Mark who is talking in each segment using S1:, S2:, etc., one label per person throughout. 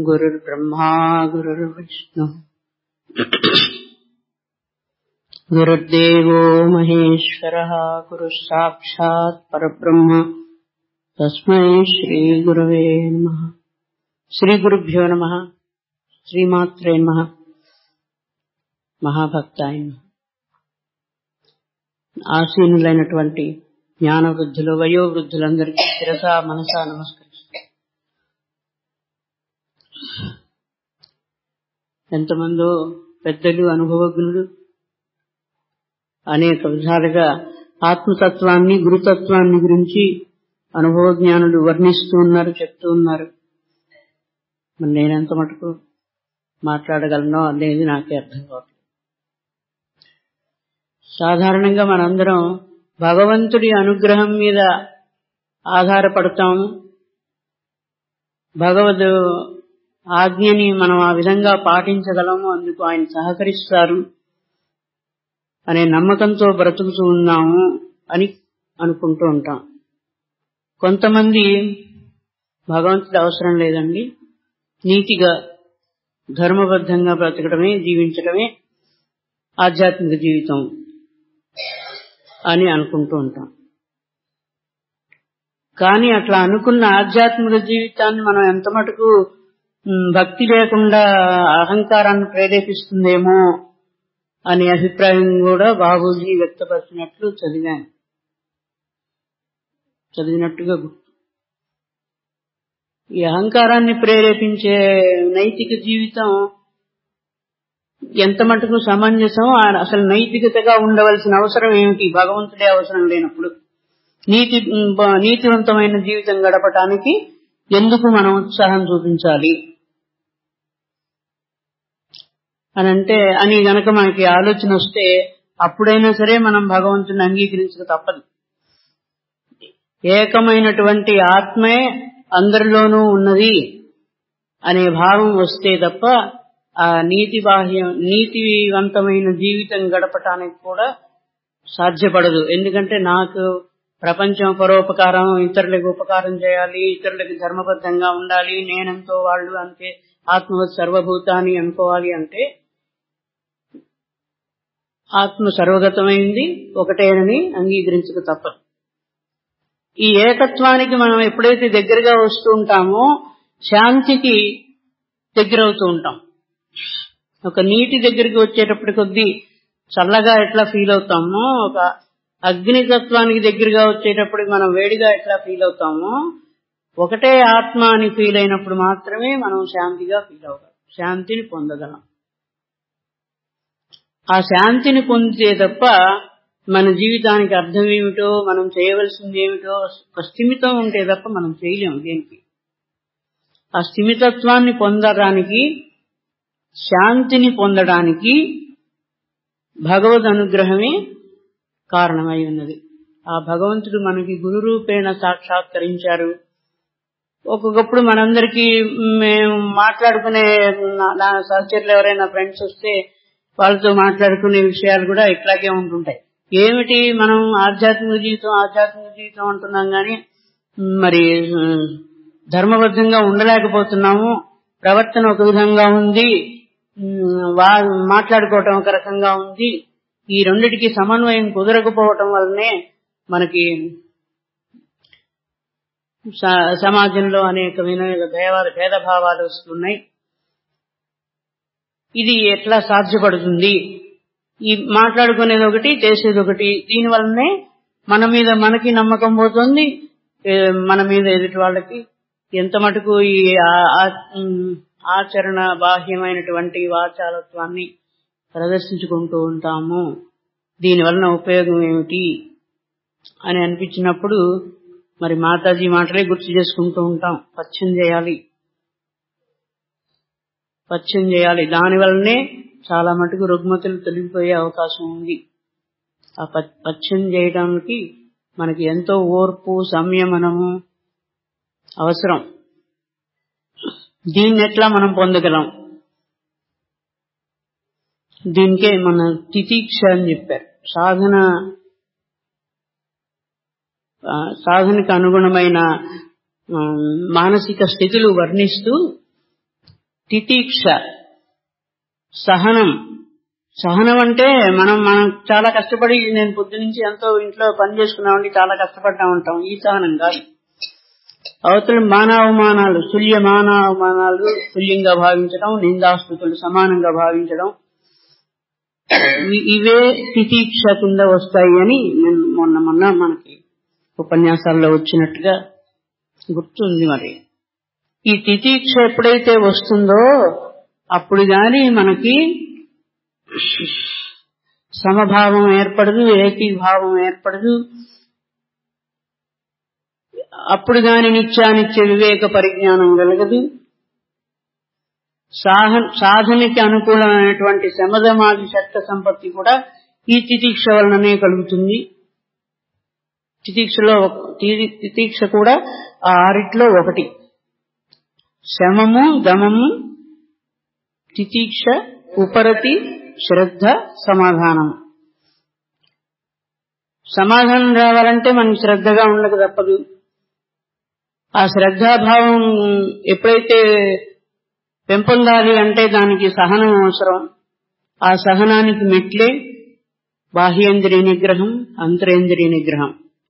S1: गुरुर्ब्रह्मा गुरुर्विष्णु गुरुर्देवो महेश्वरः गुरुः साक्षात् परब्रह्म तस्मै श्रीगुरवे नमः శ్రీగురుభ్యో నమ శ్రీమాత్రే నమ మహాభక్తాయ నమః. ఆసీనులైనటువంటి జ్ఞాన వృద్ధులు వయోవృద్ధులందరికీ శిరస మనస నమస్కరిస్తాను ఎంతమందో పెద్దలు అనుభవజ్ఞులు అనేక విధాలుగా ఆత్మతత్వాన్ని గురుతత్వాన్ని గురించి అనుభవ జ్ఞానులు వర్ణిస్తూ ఉన్నారు చెప్తూ ఉన్నారు మరి నేనెంత మటుకు మాట్లాడగలనో అనేది నాకే అర్థం కావట్లేదు సాధారణంగా మనందరం భగవంతుడి అనుగ్రహం మీద ఆధారపడతాము భగవద్ ఆజ్ఞని మనం ఆ విధంగా పాటించగలము అందుకు ఆయన సహకరిస్తారు అనే నమ్మకంతో బ్రతుకుతూ ఉన్నాము అని అనుకుంటూ ఉంటాం కొంతమంది భగవంతుడి అవసరం లేదండి నీతిగా ధర్మబద్ధంగా బ్రతకడమే జీవించడమే ఆధ్యాత్మిక జీవితం అని అనుకుంటూ ఉంటాం కానీ అట్లా అనుకున్న ఆధ్యాత్మిక జీవితాన్ని మనం ఎంత మటుకు మ్, భక్తి లేకుండా అహంకారాన్ని ప్రేరేపిస్తుందేమో అనే అభిప్రాయం కూడా బాబూజీ వ్యక్తపరిచినట్లు చదివాను చదివినట్టుగా గుర్తు ఈ అహంకారాన్ని ప్రేరేపించే నైతిక జీవితం ఎంత మటుకు సమంజసం ఆ- అసలు నైతికతగా ఉండవలసిన అవసరం ఏమిటి భగవంతుడే అవసరం లేనప్పుడు నీతి బ- నీతివంతమైన జీవితం గడపటానికి ఎందుకు మనం ఉత్సాహం చూపించాలి అని అంటే అని గనక మనకి ఆలోచన వస్తే అప్పుడైనా సరే మనం భగవంతుని అంగీకరించక తప్పదు ఏకమైనటువంటి ఆత్మే అందరిలోనూ ఉన్నది అనే భావం వస్తే తప్ప ఆ నీతి బాహ్యం నీతివంతమైన జీవితం గడపటానికి కూడా సాధ్యపడదు ఎందుకంటే నాకు ప్రపంచం పరోపకారం ఇతరులకు ఉపకారం చేయాలి ఇతరులకు ధర్మబద్ధంగా ఉండాలి నేనంతో వాళ్ళు అంతే ఆత్మ సర్వభూతాన్ని అనుకోవాలి అంటే ఆత్మ సర్వగతమైంది ఒకటేనని అంగీకరించక తప్పదు ఈ ఏకత్వానికి మనం ఎప్పుడైతే దగ్గరగా వస్తూ ఉంటామో శాంతికి దగ్గరవుతూ ఉంటాం ఒక నీటి దగ్గరికి వచ్చేటప్పటి కొద్దీ చల్లగా ఎట్లా ఫీల్ అవుతామో ఒక అగ్నితత్వానికి దగ్గరగా వచ్చేటప్పుడు మనం వేడిగా ఎట్లా ఫీల్ అవుతామో ఒకటే ఆత్మ అని ఫీల్ అయినప్పుడు మాత్రమే మనం శాంతిగా ఫీల్ అవుతాం శాంతిని పొందగలం ఆ శాంతిని పొందితే తప్ప మన జీవితానికి అర్థం ఏమిటో మనం చేయవలసింది ఏమిటో ఒక స్థిమితం ఉంటే తప్ప మనం చేయలేము దేనికి ఆ స్థిమితత్వాన్ని పొందడానికి శాంతిని పొందడానికి భగవద్ అనుగ్రహమే కారణమై ఉన్నది ఆ భగవంతుడు మనకి గురు రూపేణ సాక్షాత్కరించారు ఒక్కొక్కప్పుడు మనందరికీ మేము మాట్లాడుకునే నా- నా సహచరులు ఎవరైనా ఫ్రెండ్స్ వస్తే వాళ్ళతో మాట్లాడుకునే విషయాలు కూడా ఇట్లాగే ఉంటుంటాయి ఏమిటి మనం ఆధ్యాత్మిక జీవితం ఆధ్యాత్మిక జీవితం అంటున్నాం కానీ మరి ఉమ్, ధర్మబద్ధంగా ఉండలేకపోతున్నాము ప్రవర్తన ఒక విధంగా ఉంది ఉమ్, వా- మాట్లాడుకోవటం ఒక రకంగా ఉంది ఈ రెండిటికి సమన్వయం కుదరకపోవటం వల్లనే మనకి స- సమాజంలో అనేకమైన భేద భేదభావాలు వస్తున్నాయి ఇది ఎట్లా సాధ్యపడుతుంది ఈ మాట్లాడుకునేది ఒకటి చేసేది ఒకటి దీని వల్లనే మన మీద మనకి నమ్మకం పోతుంది ఏ, మన మీద ఎదుటి వాళ్ళకి ఎంత మటుకు ఈ ఆ- ఆ- ఉమ్, ఆచరణ బాహ్యమైనటువంటి వాచాలత్వాన్ని ప్రదర్శించుకుంటూ ఉంటాము దీని వలన ఉపయోగం ఏమిటి అని అనిపించినప్పుడు మరి మాతాజీ మాటలే గుర్తు చేసుకుంటూ ఉంటాం పచ్చం చేయాలి పచ్చం చేయాలి దాని వల్లనే చాలా మటుకు రుగ్మతులు తొలగిపోయే అవకాశం ఉంది ఆ ప- పచ్చం చేయడానికి మనకి ఎంతో ఓర్పు సంయమనము అవసరం దీన్ని ఎట్లా మనం పొందగలం దీనికే మన తితీక్ష అని చెప్పారు సాధన ఆ, సాధనకు అనుగుణమైన ఆ, మానసిక స్థితులు వర్ణిస్తూ తితీక్ష సహనం సహనం అంటే మనం మనం చాలా కష్టపడి నేను పొద్దు నుంచి ఎంతో ఇంట్లో పని చేసుకున్నామండి చాలా కష్టపడ్డా ఉంటాం ఈ సహనం కాదు అవతల మానవమానాలు తుల్య మానవమానాలు తుల్యంగా భావించడం నిందాస్తుతులు సమానంగా భావించడం ఇవి- ఇవే తితీక్ష కింద వస్తాయి అని నేను మొన్న మొన్న మనకి ఉపన్యాసాల్లో వచ్చినట్టుగా గుర్తుంది మరి ఈ తితీక్ష ఎప్పుడైతే వస్తుందో అప్పుడు గాని మనకి సమభావం ఏర్పడదు ఏకీభావం ఏర్పడదు అప్పుడు గాని నిత్యానిత్య వివేక పరిజ్ఞానం కలగదు సాహ- సాధనకి అనుకూలమైనటువంటి శమధమాది శక్త సంపత్తి కూడా ఈ తితీక్ష వలననే కలుగుతుంది తితీక్షలో ఒక- తి- తితీక్ష కూడా ఆ ఆరిట్లో ఒకటి శమము దమము తితీక్ష ఉపరతి శ్రద్ధ సమాధానం సమాధానం రావాలంటే మనం శ్రద్ధగా ఉండక తప్పదు ఆ శ్రద్ధాభావం ఎప్పుడైతే పెంపొందాలి అంటే దానికి సహనం అవసరం ఆ సహనానికి మెట్లే బాహ్యేంద్రియ నిగ్రహం అంతరేంద్రియ నిగ్రహం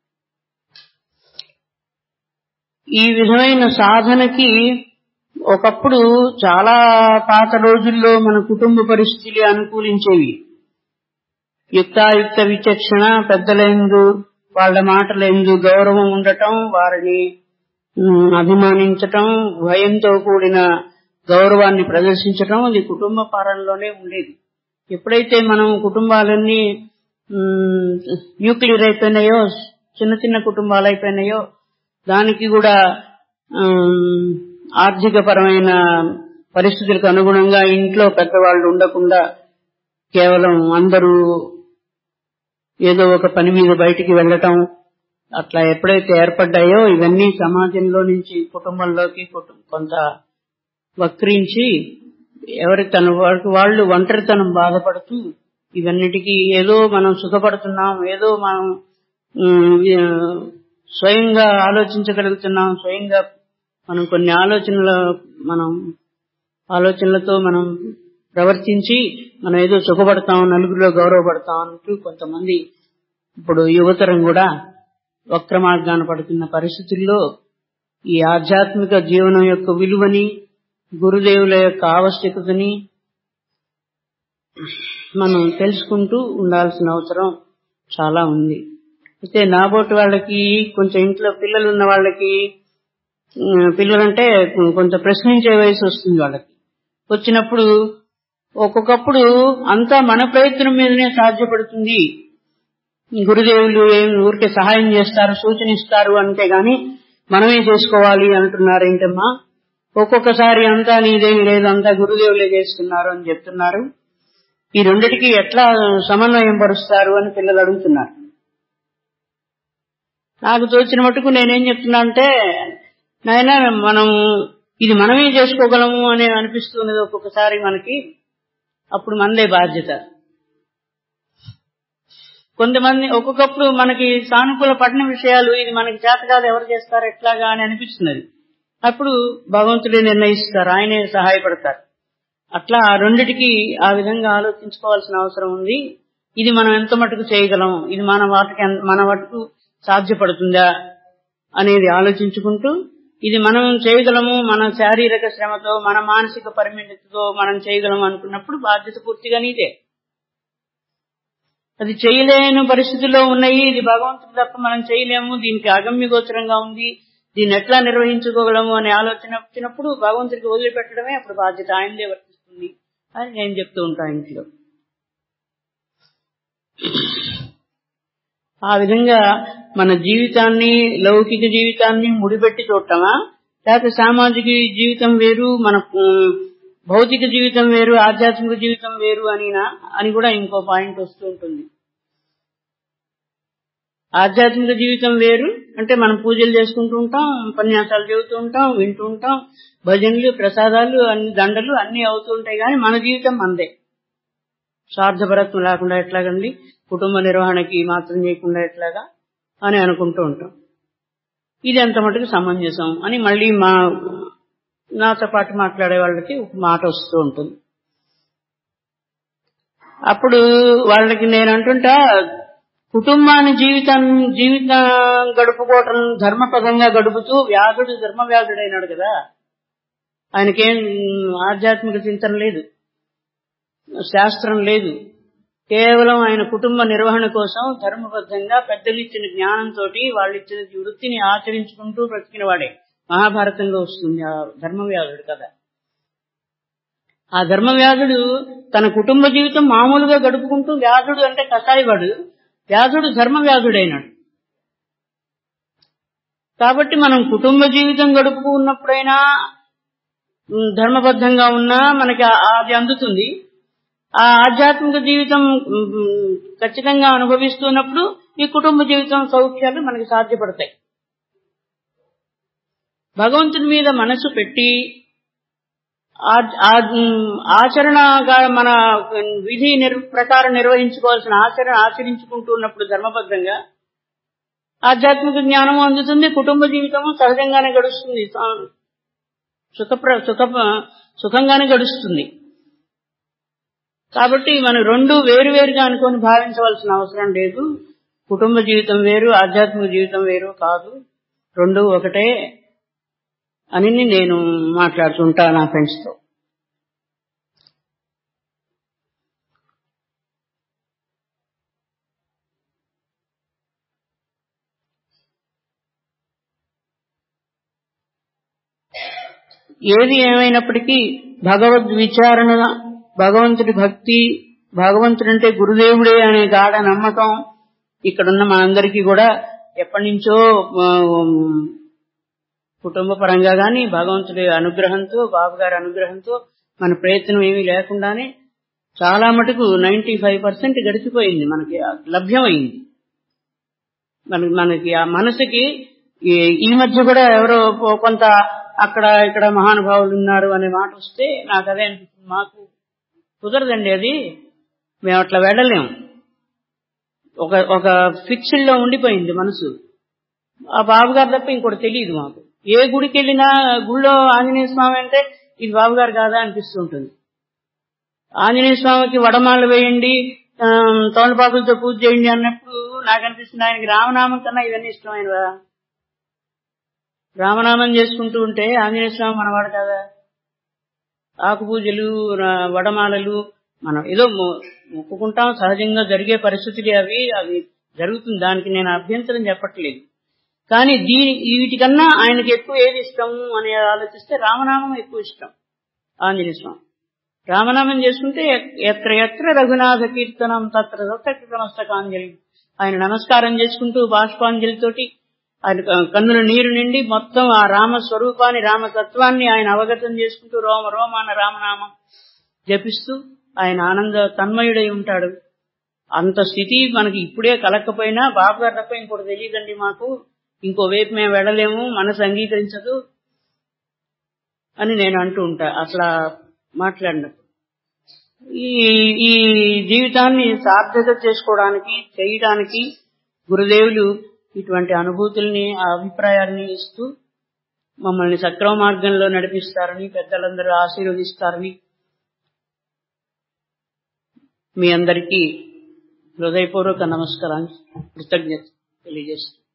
S1: ఈ విధమైన సాధనకి ఒకప్పుడు చాలా పాత రోజుల్లో మన కుటుంబ పరిస్థితులు అనుకూలించేవి యుక్తాయుక్త విచక్షణ పెద్దలందు వాళ్ళ మాటలందు గౌరవం ఉండటం వారిని ఉమ్, అభిమానించటం భయంతో కూడిన గౌరవాన్ని ప్రదర్శించటం అది కుటుంబ పాలనలోనే ఉండేది ఎప్పుడైతే మనం కుటుంబాలన్నీ ఉమ్, న్యూక్లియర్ అయిపోయినాయో చిన్న చిన్న కుటుంబాలు అయిపోయినాయో దానికి కూడా ఉమ్, ఆర్థిక పరమైన పరిస్థితులకు అనుగుణంగా ఇంట్లో పెద్దవాళ్ళు ఉండకుండా కేవలం అందరూ ఏదో ఒక పని మీద బయటికి వెళ్ళటం అట్లా ఎప్పుడైతే ఏర్పడ్డాయో ఇవన్నీ సమాజంలో నుంచి కుటుంబంలోకి కుటు- కొంత వక్రించి ఎవరి తన వారికి వాళ్ళు ఒంటరితనం బాధపడుతూ ఇవన్నిటికీ ఏదో మనం సుఖపడుతున్నాం ఏదో మనం ఉమ్, ఆ, స్వయంగా ఆలోచించగలుగుతున్నాం స్వయంగా మనం కొన్ని ఆలోచనల మనం ఆలోచనలతో మనం ప్రవర్తించి మనం ఏదో సుఖపడతాం నలుగురిలో గౌరవపడతాం అంటూ కొంతమంది ఇప్పుడు యువతరం కూడా వక్ర మార్గాన పడుతున్న పరిస్థితుల్లో ఈ ఆధ్యాత్మిక జీవనం యొక్క విలువని గురుదేవుల యొక్క ఆవశ్యకతని మనం తెలుసుకుంటూ ఉండాల్సిన అవసరం చాలా ఉంది అయితే నాబోటి వాళ్ళకి కొంచెం ఇంట్లో పిల్లలు ఉన్న వాళ్ళకి ఉమ్, పిల్లలంటే కొంచెం ప్రశ్నించే వయసు వస్తుంది వాళ్ళకి వచ్చినప్పుడు ఒక్కొక్కప్పుడు అంతా మన ప్రయత్నం మీదనే సాధ్యపడుతుంది గురుదేవులు ఏం ఊరికే సహాయం చేస్తారు సూచన ఇస్తారు అంటే గాని మనమే చేసుకోవాలి అంటున్నారు ఏంటమ్మా ఒక్కొక్కసారి అంతా నీదేం లేదు అంతా గురుదేవులే చేస్తున్నారు అని చెప్తున్నారు ఈ రెండిటికి ఎట్లా సమన్వయం పరుస్తారు అని పిల్లలు అడుగుతున్నారు నాకు తోచిన మటుకు నేనేం చెప్తున్నా అంటే నాయన మనం ఇది మనమే చేసుకోగలము అని అనిపిస్తున్నది ఒక్కొక్కసారి మనకి అప్పుడు మనదే బాధ్యత కొంతమంది ఒక్కొక్కప్పుడు మనకి సానుకూల పడిన విషయాలు ఇది మనకి చేత కాదు ఎవరు చేస్తారు ఎట్లాగా అని అనిపిస్తున్నది అప్పుడు భగవంతుడే నిర్ణయిస్తారు ఆయనే సహాయపడతారు అట్లా ఆ రెండిటికి ఆ విధంగా ఆలోచించుకోవాల్సిన అవసరం ఉంది ఇది మనం ఎంత మటుకు చేయగలం ఇది మన వాటికి ఎన్- మన మటుకు సాధ్యపడుతుందా అనేది ఆలోచించుకుంటూ ఇది మనం చేయగలము మన శారీరక శ్రమతో మన మానసిక పరిమితితో మనం చేయగలము అనుకున్నప్పుడు బాధ్యత పూర్తిగా నీదే అది చేయలేని పరిస్థితుల్లో ఉన్నాయి ఇది భగవంతుడు తప్ప మనం చేయలేము దీనికి అగమ్య గోచరంగా ఉంది దీన్ని ఎట్లా నిర్వహించుకోగలము అనే ఆలోచన వచ్చినప్పుడు భగవంతుడికి వదిలిపెట్టడమే అప్పుడు బాధ్యత ఆయనదే వర్తిస్తుంది అని నేను చెప్తూ ఉంటాను ఇంట్లో ఆ విధంగా మన జీవితాన్ని లౌకిక జీవితాన్ని ముడిపెట్టి చూడటమా లేకపోతే సామాజిక జీవితం వేరు మన ఉమ్, భౌతిక జీవితం వేరు ఆధ్యాత్మిక జీవితం వేరు అనినా అని కూడా ఇంకో పాయింట్ వస్తూ ఉంటుంది ఆధ్యాత్మిక జీవితం వేరు అంటే మనం పూజలు చేసుకుంటూ ఉంటాం ఉపన్యాసాలు చెబుతూ ఉంటాం వింటూ ఉంటాం భజనలు ప్రసాదాలు అన్ని దండలు అన్ని అవుతూ ఉంటాయి కానీ మన జీవితం మనదే స్వార్థపరత్వం లేకుండా ఎట్లాగండి కుటుంబ నిర్వహణకి మాత్రం చేయకుండా ఎట్లాగా అని అనుకుంటూ ఉంటాం ఇది ఎంత మటుకు సమంజసం అని మళ్ళీ మా నాతో పాటు మాట్లాడే వాళ్ళకి ఒక మాట వస్తూ ఉంటుంది అప్పుడు వాళ్ళకి నేను అంటుంటా కుటుంబాన్ని జీవితం జీవితం గడుపుకోవటం ధర్మపదంగా గడుపుతూ వ్యాధుడు ధర్మ వ్యాధుడైనాడు కదా ఆయనకేం ఆధ్యాత్మిక చింతన లేదు శాస్త్రం లేదు కేవలం ఆయన కుటుంబ నిర్వహణ కోసం ధర్మబద్ధంగా పెద్దలు ఇచ్చిన జ్ఞానంతో వాళ్ళు ఇచ్చిన వృత్తిని ఆచరించుకుంటూ బ్రతికిన వాడే మహాభారతంలో వస్తుంది ఆ ధర్మవ్యాధుడు కదా ఆ ధర్మవ్యాధుడు తన కుటుంబ జీవితం మామూలుగా గడుపుకుంటూ వ్యాధుడు అంటే కషాయవాడు వ్యాధుడు ధర్మవ్యాధుడైనాడు కాబట్టి మనం కుటుంబ జీవితం గడుపుకున్నప్పుడైనా ధర్మబద్ధంగా ఉన్నా మనకి అది అందుతుంది ఆ ఆధ్యాత్మిక జీవితం ఖచ్చితంగా అనుభవిస్తున్నప్పుడు ఈ కుటుంబ జీవితం సౌఖ్యాలు మనకి సాధ్యపడతాయి భగవంతుని మీద మనసు పెట్టి ఆచరణగా మన విధి నిర్ ప్రకారం నిర్వహించుకోవాల్సిన ఆచరణ ఆచరించుకుంటూ ఉన్నప్పుడు ధర్మబద్ధంగా ఆధ్యాత్మిక జ్ఞానము అందుతుంది కుటుంబ జీవితము సహజంగానే గడుస్తుంది సుఖప్ర సుఖ సుఖంగానే గడుస్తుంది కాబట్టి మనం రెండు వేరువేరుగా అనుకొని భావించవలసిన అవసరం లేదు కుటుంబ జీవితం వేరు ఆధ్యాత్మిక జీవితం వేరు కాదు రెండు ఒకటే అని నేను మాట్లాడుతుంటా నా ఫ్రెండ్స్తో ఏది ఏమైనప్పటికీ భగవద్ విచారణ భగవంతుడి భక్తి భగవంతుడంటే గురుదేవుడే అనే గాఢ నమ్మకం ఇక్కడున్న మనందరికీ కూడా ఎప్పటి నుంచో కుటుంబ పరంగా గాని భగవంతుడి అనుగ్రహంతో బాబు గారి అనుగ్రహంతో మన ప్రయత్నం ఏమీ లేకుండానే చాలా మటుకు నైన్టీ ఫైవ్ పర్సెంట్ గడిచిపోయింది మనకి లభ్యమైంది మనకి మనకి ఆ మనసుకి ఈ మధ్య కూడా ఎవరో కొంత అక్కడ ఇక్కడ మహానుభావులు ఉన్నారు అనే మాట వస్తే నాకు అదే అనిపిస్తుంది మాకు కుదరదండి అది మేము అట్లా వెళ్ళలేము ఒక ఒక ఫిక్స్డ్ లో ఉండిపోయింది మనసు ఆ బాబు గారు తప్ప ఇంకోటి తెలియదు మాకు ఏ గుడికి వెళ్ళినా గుళ్ళో ఆంజనేయ స్వామి అంటే ఇది బాబు గారు కాదా అనిపిస్తుంటుంది ఆంజనేయ స్వామికి వడమాలు వేయండి తోలపాకులతో పూజ చేయండి అన్నప్పుడు నాకు అనిపిస్తుంది ఆయనకి రామనామం కన్నా ఇవన్నీ ఇష్టమైనవా రామనామం చేసుకుంటూ ఉంటే ఆంజనేయ స్వామి మనవాడు కదా ఆకు పూజలు వడమాలలు మనం ఏదో మొక్కుకుంటాం సహజంగా జరిగే పరిస్థితులు అవి అవి జరుగుతుంది దానికి నేను అభ్యంతరం చెప్పట్లేదు కానీ దీని వీటికన్నా ఆయనకి ఎక్కువ ఏది ఇష్టం అని ఆలోచిస్తే రామనామం ఎక్కువ ఇష్టం ఆంజనేయ స్వామి రామనామం చేసుకుంటే ఎత్ర ఎత్ర రఘునాథ కీర్తనం తత్ర తత్రమస్తకాంజలి ఆయన నమస్కారం చేసుకుంటూ బాష్పాంజలితోటి ఆయన కన్నుల నీరు నిండి మొత్తం ఆ రామ స్వరూపాన్ని రామతత్వాన్ని ఆయన అవగతం చేసుకుంటూ రోమ రోమాన రామనామం జపిస్తూ ఆయన ఆనంద తన్మయుడై ఉంటాడు అంత స్థితి మనకి ఇప్పుడే కలక్కపోయినా బాబు గారు తప్ప ఇంకోటి తెలియదండి మాకు ఇంకో వైపు మేము వెళ్ళలేము మనసు అంగీకరించదు అని నేను అంటూ ఉంటా అట్లా మాట్లాడినప్పుడు ఈ ఈ జీవితాన్ని సార్థక చేసుకోవడానికి చేయడానికి గురుదేవులు ఇటువంటి అనుభూతుల్ని ఆ అభిప్రాయాన్ని ఇస్తూ మమ్మల్ని సక్రమ మార్గంలో నడిపిస్తారని పెద్దలందరూ ఆశీర్వదిస్తారని మీ అందరికీ హృదయపూర్వక నమస్కారాన్ని కృతజ్ఞత తెలియజేస్తాను